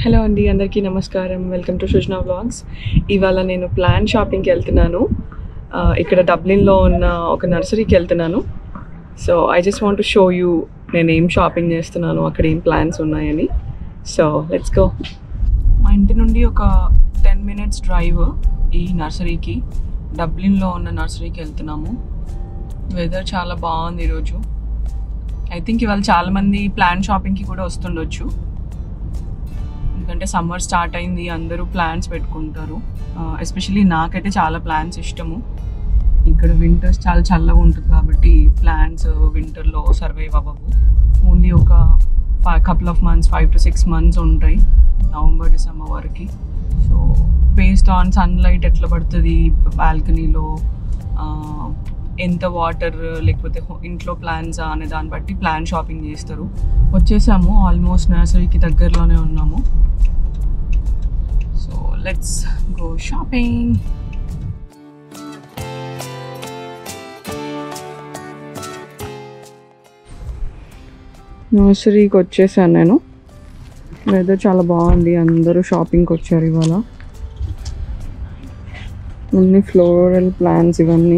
Hello అండి అందరికీ నమస్కారం వెల్కమ్ టు సుష్నా వ్లాగ్స్ ఇవాళ నేను ప్లాన్ షాపింగ్కి వెళ్తున్నాను ఆ, ఇక్కడ డబ్లిన్లో ఉన్న ఒక నర్సరీకి వెళ్తున్నాను so I just want to show you నేను ఏం షాపింగ్ చేస్తున్నాను అక్కడ ఏం ప్లాన్స్ ఉన్నాయని సో లెట్స్ గో మా ఇంటి నుండి ఒక టెన్ మినిట్స్ డ్రైవ్ ఈ నర్సరీకి డబ్లిన్లో ఉన్న నర్సరీకి వెళ్తున్నాము వెదర్ చాలా బాగుంది ఈరోజు ఐ థింక్ ఇవాళ చాలామంది ప్లాన్ షాపింగ్కి కూడా వస్తుండొచ్చు ఎందుకంటే సమ్మర్ స్టార్ట్ అయింది అందరూ ప్లాన్స్ పెట్టుకుంటారు ఎస్పెషలీ నాకైతే చాలా ప్లాన్స్ ఇష్టము ఇక్కడ వింటర్స్ చాలా చల్లగా ఉంటుంది కాబట్టి ప్లాన్స్ వింటర్లో సర్వైవ్ అవ్వవు ఓన్లీ ఒక five couple of months five to six months ఉంటాయి నవంబర్ డిసెంబర్ వరకు సో బేస్డ్ ఆన్ సన్లైట్ ఎట్లా పడుతుంది బాల్కనీలో ఎంత వాటర్ లేకపోతే హో- ఇంట్లో ప్లాన్స్ అనే దాన్ని బట్టి ప్లాన్ షాపింగ్ చేస్తారు వచ్చేసాము ఆల్మోస్ట్ నర్సరీకి దగ్గరలోనే ఉన్నాము సో లెట్స్ గో షాపింగ్ నర్సరీకి వచ్చేసాను నేను వెదర్ చాలా బాగుంది అందరూ షాపింగ్కి వచ్చారు ఇవాళ అన్ని ఫ్లోరల్ ప్లాంట్స్ ఇవన్నీ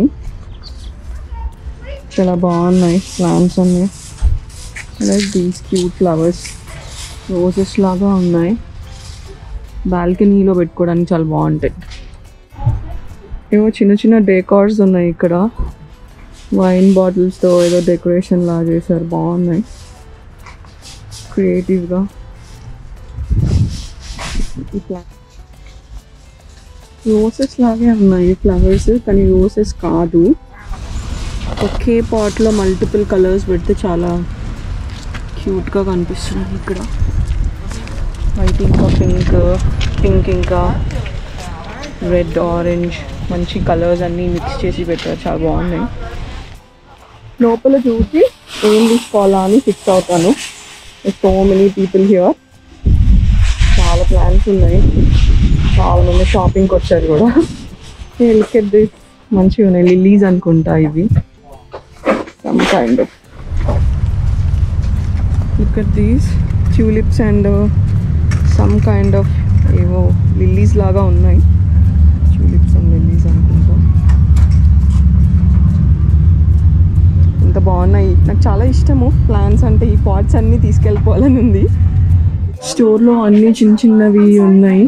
చాలా బాగున్నాయి ప్లాంట్స్ అన్నీ like these cute flowers roses లాగా ఉన్నాయి బాల్కనీలో పెట్టుకోవడానికి చాలా బాగుంటాయి ఏవో చిన్న చిన్న డేకార్స్ ఉన్నాయి ఇక్కడ వైన్ బాటిల్స్తో ఏదో డెకరేషన్ లాగా చేశారు బాగున్నాయి క్రియేటివ్గా ఈ ప్లా రోసెస్ లాగే ఉన్నాయి ఫ్లవర్స్ కానీ రోసెస్ కాదు ఒకే పాట్లో మల్టిపుల్ కలర్స్ పెడితే చాలా క్యూట్గా కనిపిస్తుంది ఇక్కడ వైట్ ఇంకా పింక్ పింక్ ఇంకా రెడ్ ఆరెంజ్ మంచి కలర్స్ అన్నీ మిక్స్ చేసి పెట్టారు చాలా బాగున్నాయి లోపల చూసి ఏం తీసుకోవాలా అని ఫిక్స్ అవుతాను సో మెనీ పీపుల్ హియర్ చాలా ప్లాన్స్ ఉన్నాయి చాలా మంది షాపింగ్కి వచ్చారు కూడా లుక్ ఎట్ దిస్ మంచిగా ఉన్నాయి లిల్లీస్ అనుకుంటా ఇవి some kind of look at these tulips and some kind of ఏవో లిల్లీస్ లాగా ఉన్నాయి ట్యూలిప్స్ అండ్ లిల్లీస్ అనుకుంటా ఎంత బాగున్నాయి నాకు చాలా ఇష్టము ప్లాంట్స్ అంటే ఈ పాట్స్ అన్నీ తీసుకెళ్ళిపోవాలని ఉంది స్టోర్లో అన్ని చిన్న చిన్నవి ఉన్నాయి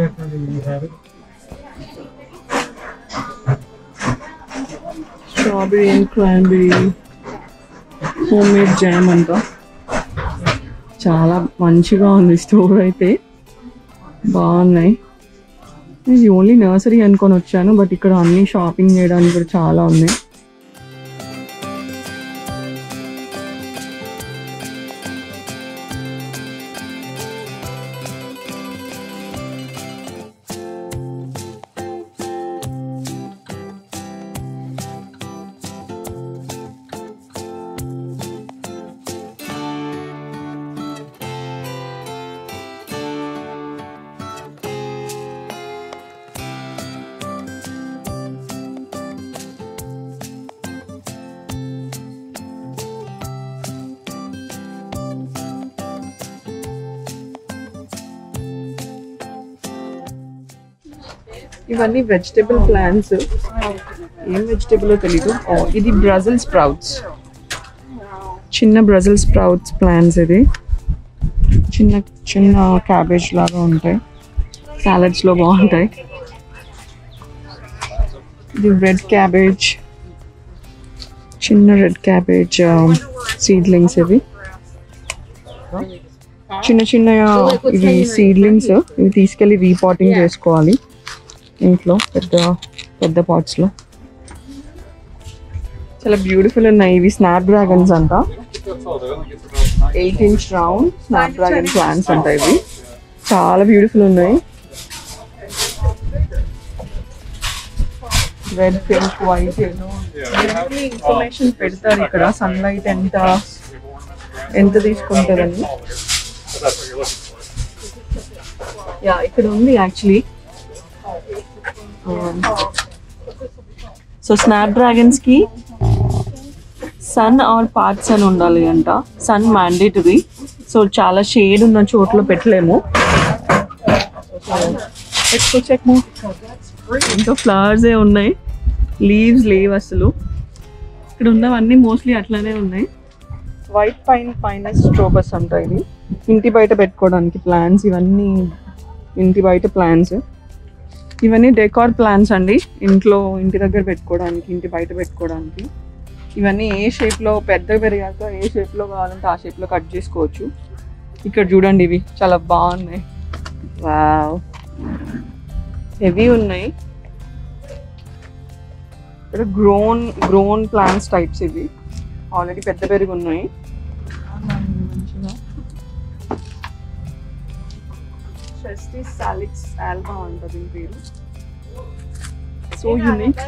strawberry and cranberry homemade jam అంట చాలా మంచిగా ఉంది స్టోర్ అయితే బాగున్నాయి ఇది ఓన్లీ నర్సరీ అనుకొని వచ్చాను బట్ ఇక్కడ అన్ని షాపింగ్ చేయడానికి కూడా చాలా ఉన్నాయి ఇవన్నీ వెజిటబుల్ ప్లాంట్స్ ఏం వెజిటబుల్ తెలీదు ఓ, ఇది బ్రజిల్ స్ప్రౌట్స్ చిన్న బ్రజిల్ స్ప్రౌట్స్ ప్లాంట్స్ ఇది చిన్న చిన్న క్యాబేజ్ లాగా ఉంటాయి సాలడ్స్ లో బాగుంటాయి ఇది రెడ్ క్యాబేజ్ చిన్న రెడ్ క్యాబేజ్ సీడ్లింగ్స్ ఇవి చిన్న చిన్న ఇవి సీడ్లింగ్స్ ఇవి తీసుకెళ్ళి రీపాటింగ్ చేసుకోవాలి ఇంట్లో పెద్ద పెద్ద pots లో చాలా బ్యూటిఫుల్ ఉన్నాయి ఇవి స్నాప్ డ్రాగన్స్ అంట eight inch round snapdragon plants అంట ఇవి చాలా బ్యూటిఫుల్ ఉన్నాయి రెడ్ పింక్ వైట్ ఇన్ఫర్మేషన్ పెడతారు ఇక్కడ సన్లైట్ ఎంత ఎంత తీసుకుంటారని యా ఇక్కడ ఉంది యాక్చువల్లీ సో స్నాప్ డ్రాగన్స్ కి సన్ ఆర్ పార్ట్స్ అని ఉండాలి అంట సన్ మ్యాండేటరీ సో చాలా షేడ్ ఉన్న చోట్ల పెట్టలేము ఎక్కువ చెక్ ఇంకా ఫ్లవర్సే ఉన్నాయి లీవ్స్ లేవు అసలు ఇక్కడ ఉన్నవన్నీ మోస్ట్లీ అట్లానే ఉన్నాయి వైట్ పైన్ పైన స్ట్రోబస్ అంట ఇది ఇంటి బయట పెట్టుకోవడానికి ప్లాన్స్ ఇవన్నీ ఇంటి బయట ప్లాన్స్ ఇవన్నీ డెకార్ ప్లాన్స్ అండి ఇంట్లో ఇంటి దగ్గర పెట్టుకోవడానికి ఇంటి బయట పెట్టుకోవడానికి ఇవన్నీ ఏ షేప్లో పెద్దగా పెరిగాక ఏ షేప్లో కావాలంటే ఆ షేప్లో కట్ చేసుకోవచ్చు ఇక్కడ చూడండి ఇవి చాలా బాగున్నాయి వావ్ హెవీ ఉన్నాయి ఇక్కడ గ్రోన్ గ్రోన్ ప్లాంట్స్ టైప్స్ ఇవి ఆల్రెడీ పెద్ద పెరిగి ఉన్నాయి మంచిగా చెస్టిస్ సాలిక్స్ ఆల్బా అంట దీని పేరు సో యూనిక్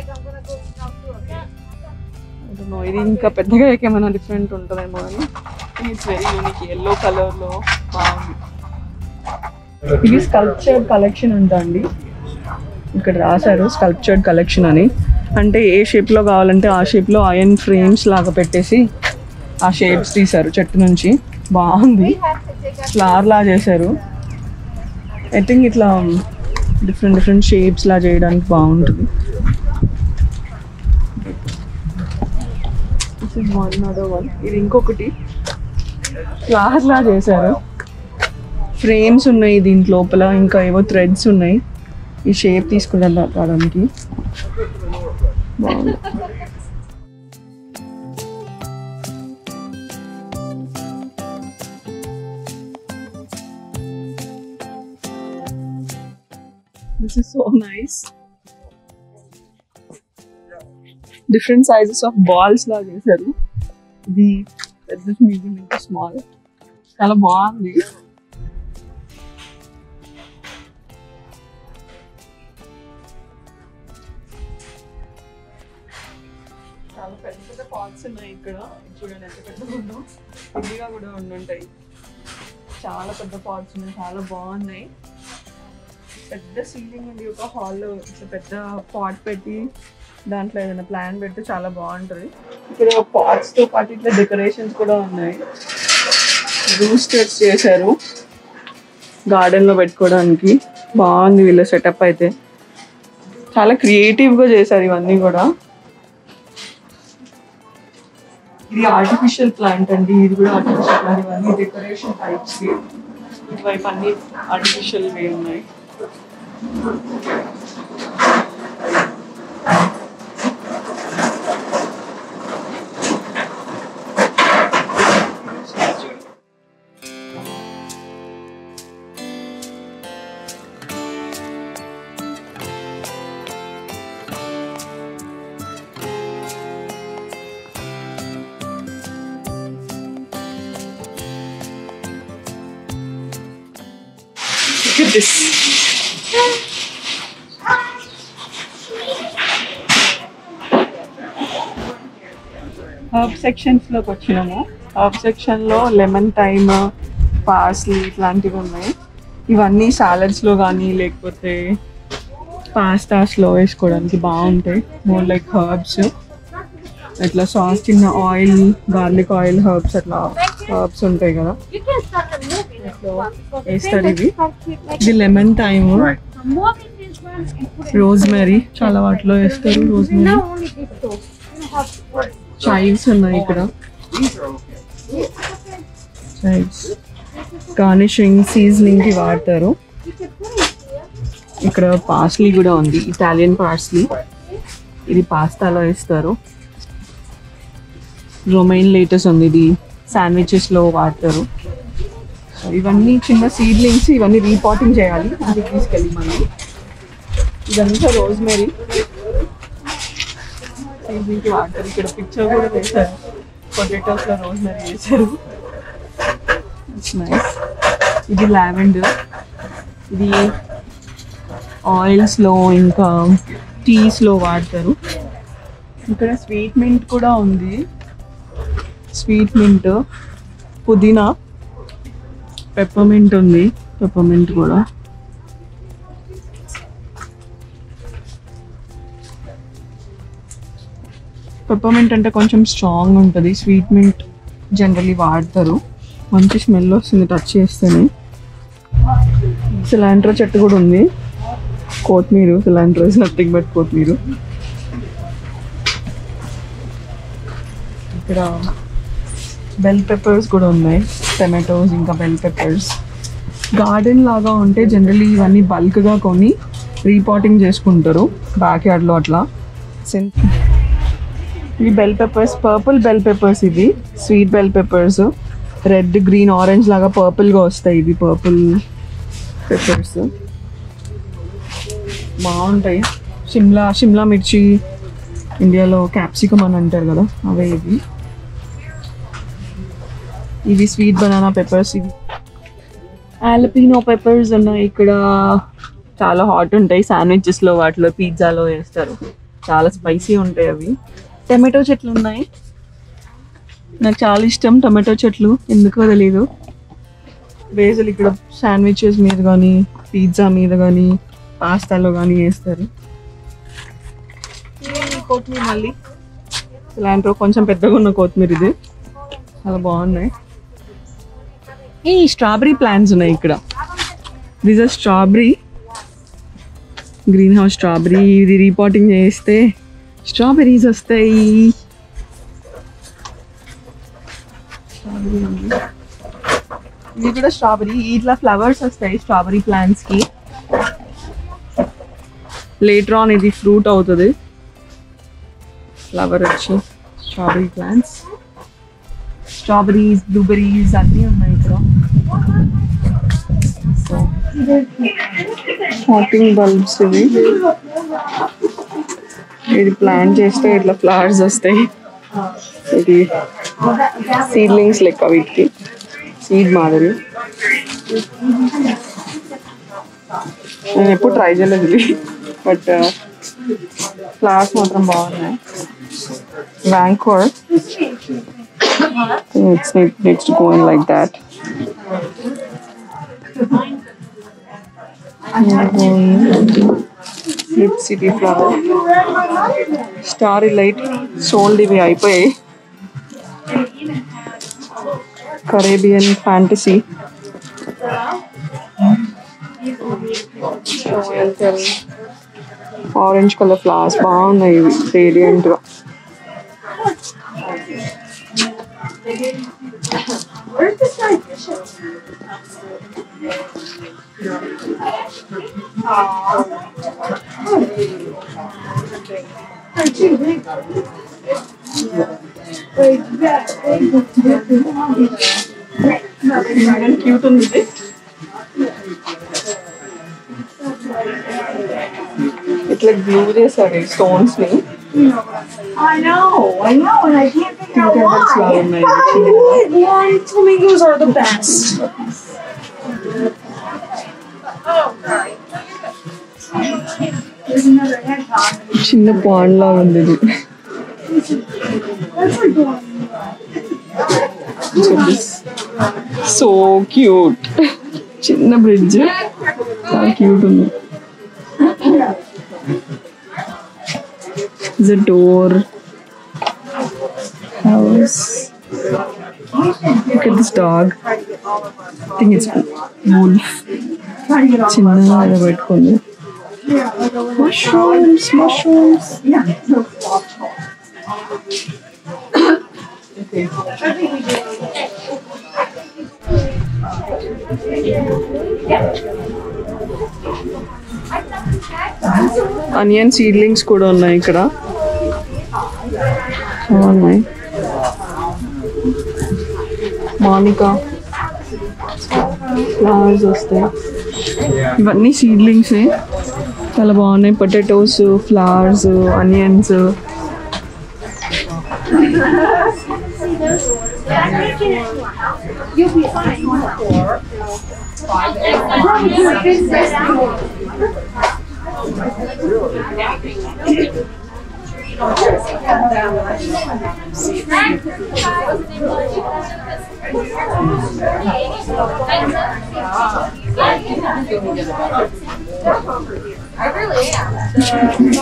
ఇది ఇంకా పెద్దగా ఏమైనా డిఫరెంట్ ఉంటుందేమో అని ఇట్స్ వెరీ యూనిక్ ఎల్లో కలర్లో బాగుంది ఇది స్కల్ప్చర్డ్ కలెక్షన్ అంట అండి ఇక్కడ రాశారు స్కల్ప్చర్డ్ కలెక్షన్ అని అంటే ఏ షేప్లో కావాలంటే ఆ షేప్లో అయన్ ఫ్రేమ్స్ లాగా పెట్టేసి ఆ షేప్స్ తీశారు చెట్టు నుంచి బాగుంది ఫ్లవర్ లా చేశారు ఐ థింక్ ఇట్లా డిఫరెంట్ డిఫరెంట్ షేప్స్ లా చేయడానికి బాగుంటుంది this is one other one ఇది ఇంకొకటి ఫ్లవర్ లా చేశారు ఫ్రేమ్స్ ఉన్నాయి దీంట్ లోపల ఇంకా ఏవో థ్రెడ్స్ ఉన్నాయి ఈ షేప్ తీసుకురావడానికి బాగుంది this is so nice different sizes of balls లా చేశారు ఇది పెద్ద మీడియం ఇంకా స్మాల్ చాలా బాగుంది చాలా పెద్ద పెద్ద పాట్స్ ఉన్నాయి ఇక్కడ చూడండి ఎంత పెద్దగా ఉందో ఇదిగా కూడా ఉండుంటాయి చాలా పెద్ద పాట్స్ ఉన్నాయి చాలా బాగున్నాయి పెద్ద సీలింగ్ ఉంది ఒక హాల్లో ఇట్లా పెద్ద పాట్ పెట్టి దాంట్లో ఏదైనా ప్లాన్ పెడితే చాలా బాగుంటుంది ఇక్కడ పాట్స్ తో పాటు ఇట్లా డెకరేషన్స్ కూడా ఉన్నాయి రూస్టర్స్ చేశారు గార్డెన్ లో పెట్టుకోవడానికి బాగుంది వీళ్ళ సెటప్ అయితే చాలా క్రియేటివ్ గా చేశారు ఇవన్నీ కూడా ఇది ఆర్టిఫిషియల్ ప్లాంట్ అండి ఇది కూడా ఆర్టిఫిషియల్ ప్లాంట్ ఇవన్నీ డెకరేషన్ టైప్స్ ఇటువైపు అన్ని ఆర్టిఫిషియల్ వే ఉన్నాయి Look at this. Herb sections లోకి వచ్చినాము హర్బ్ సెక్షన్ లో లెమన్ టైమ్ పాస్లీ ఇట్లాంటివి ఉన్నాయి ఇవన్నీ సాలడ్స్ లో కానీ లేకపోతే పాస్తాస్ లో వేసుకోవడానికి బాగుంటాయి మోర్ లైక్ హర్బ్స్ ఇట్లా సాస్ చిన్న ఆయిల్ గార్లిక్ ఆయిల్ హర్బ్స్ అట్లా హర్బ్స్ ఉంటాయి కదా You can start a movie now. So, వేస్తారు ఇవి ఇది lemon thyme I'm moving this one and put it. Rosemary చాలా వాటిలో వేస్తారు rosemary Now only this two. You have to work. Childs ఉన్నాయి ఇక్కడ చైల్డ్స్ గార్నిషింగ్ సీజనింగ్ కి వాడతారు You can put it here. ఇక్కడ పాస్లీ కూడా ఉంది ఇటాలియన్ పార్స్లీ ఇది పాస్తాలో వేస్తారు రొమైన్ లేటెస్ ఉంది ఇది శాండ్విచెస్ లో వాడతారు సో ఇవన్నీ చిన్న సీడ్లింగ్స్ ఇవన్నీ రీపాటింగ్ చేయాలి ఇంటికి తీసుకెళ్ళి మనం ఇదంతా రోజ్మెరీ సీజనింగ్ కి వాడతారు ఇక్కడ పిక్చర్ కూడా వేశారు పొటాటోస్ లో రోజ్మెరీ వేశారు నైస్ ఇది లావెండర్ ఇది ఆయిల్స్ లో ఇంకా టీస్ లో వాడతారు ఇక్కడ స్వీట్ మింట్ కూడా ఉంది స్వీట్ మింట్ పుదీనా పెప్పర్మింట్ ఉంది పెప్పర్మింట్ కూడా పెప్పర్మింట్ అంటే కొంచెం స్ట్రాంగ్ ఉంటుంది స్వీట్ మింట్ జనరలీ వాడతారు మంచి స్మెల్ వస్తుంది టచ్ చేస్తేనే సిలాంట్రో చెట్టు కూడా ఉంది కొత్తిమీర సిలాంట్రో ఇస్ నథింగ్ బట్ కొత్తిమీర ఇక్కడ బెల్ పెప్పర్స్ కూడా ఉన్నాయి టమాటోస్ ఇంకా బెల్ పెప్పర్స్ గార్డెన్ లాగా ఉంటే జనరలీ ఇవన్నీ బల్క్గా కొని రీపాటింగ్ చేసుకుంటారు బ్యాక్ యార్డ్లో అట్లా సిన్- ఇవి bell peppers purple bell peppers ఇవి sweet bell peppers red green orange లాగా పర్పుల్గా వస్తాయి ఇవి పర్పుల్ పెప్పర్స్ బాగుంటాయి షిమ్లా షిమ్లా మిర్చి ఇండియాలో క్యాప్సికమ్ అని అంటారు కదా అవే ఇవి ఇవి స్వీట్ బనానా పెప్పర్స్ ఇవి ఆలపీనో పెప్పర్స్ ఉన్నాయి ఇక్కడ చాలా హాట్ ఉంటాయి శాండ్విచెస్లో వాటిలో పిజ్జాలో వేస్తారు చాలా స్పైసీ ఉంటాయి అవి టమాటో చెట్లు ఉన్నాయి నాకు చాలా ఇష్టం టమాటో చెట్లు ఎందుకో తెలీదు బేజల్ ఇక్కడ శాండ్విచెస్ మీద కానీ పిజ్జా మీద కానీ పాస్తాలో కానీ వేస్తారు ఈ కొత్తిమీర మళ్ళీ ఇలాంటి కొంచెం పెద్దగా ఉన్న కొత్తిమీర ఇది చాలా బాగున్నాయి ఈ స్ట్రాబెరీ ప్లాంట్స్ ఉన్నాయి ఇక్కడ this are strawberry greenhouse strawberry ఇది రీపాటింగ్ చేస్తే స్ట్రాబెరీస్ వస్తాయి Strawberry ఉంది. ఇది కూడా స్ట్రాబెరీ ఇట్లా ఫ్లవర్స్ వస్తాయి స్ట్రాబెరీ ప్లాంట్స్ కి లేటర్ ఆన్ ఇది ఫ్రూట్ అవుతుంది ఫ్లవర్ వచ్చి స్ట్రాబెరీ ప్లాంట్స్ స్ట్రాబెరీస్ బ్లూబెరీస్ అన్నీ ఉన్నాయి ఇక్కడ సో హాటింగ్ బల్బ్స్ ఇవి ఇది ప్లాంట్ చేస్తే ఇట్లా ఫ్లవర్స్ వస్తాయి ఇది సీడ్లింగ్స్ లెక్క వీటికి సీడ్ మాదిరి నేను ఎప్పుడు ట్రై చేయలేదు ఇది బట్ ఫ్లవర్స్ మాత్రం బాగున్నాయి Vancouver it's next going like that lip city flower starry light sold ఇవి అయిపోయాయి Caribbean fantasy orange colour flowers బాగున్నాయి ఇవి రేడియంట్ గా క్యూట్ ఉంది ఇది. ఇట్లా గ్లూ చేశారు ఈ స్టోన్స్ ని I know, I know, and I can't figure out Tinkerbells లాగా why. ఉన్నాయి ఇవి చిన్నగా. Long flamingos are the best. There's another hedgehog. చిన్న పాండ్ లాగా ఉంది ఇది That's like going. So cute చిన్న బ్రిడ్జ్ చాలా క్యూట్ ఉంది the door house Look at this dog. I think it's wolf. చిన్నగా ఏదో పెట్టుకుంది మష్రూమ్స్ మష్రూమ్స్ అనియన్ సీడ్లింగ్స్ కూడా ఉన్నాయి ఇక్కడ బాగున్నాయి మామికా ఫ్లవర్స్ వస్తాయి ఇవన్నీ సీడ్లింగ్స్ చాలా బాగున్నాయి potatoes flowers onions You'll be fine.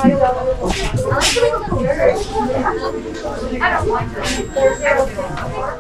I really am.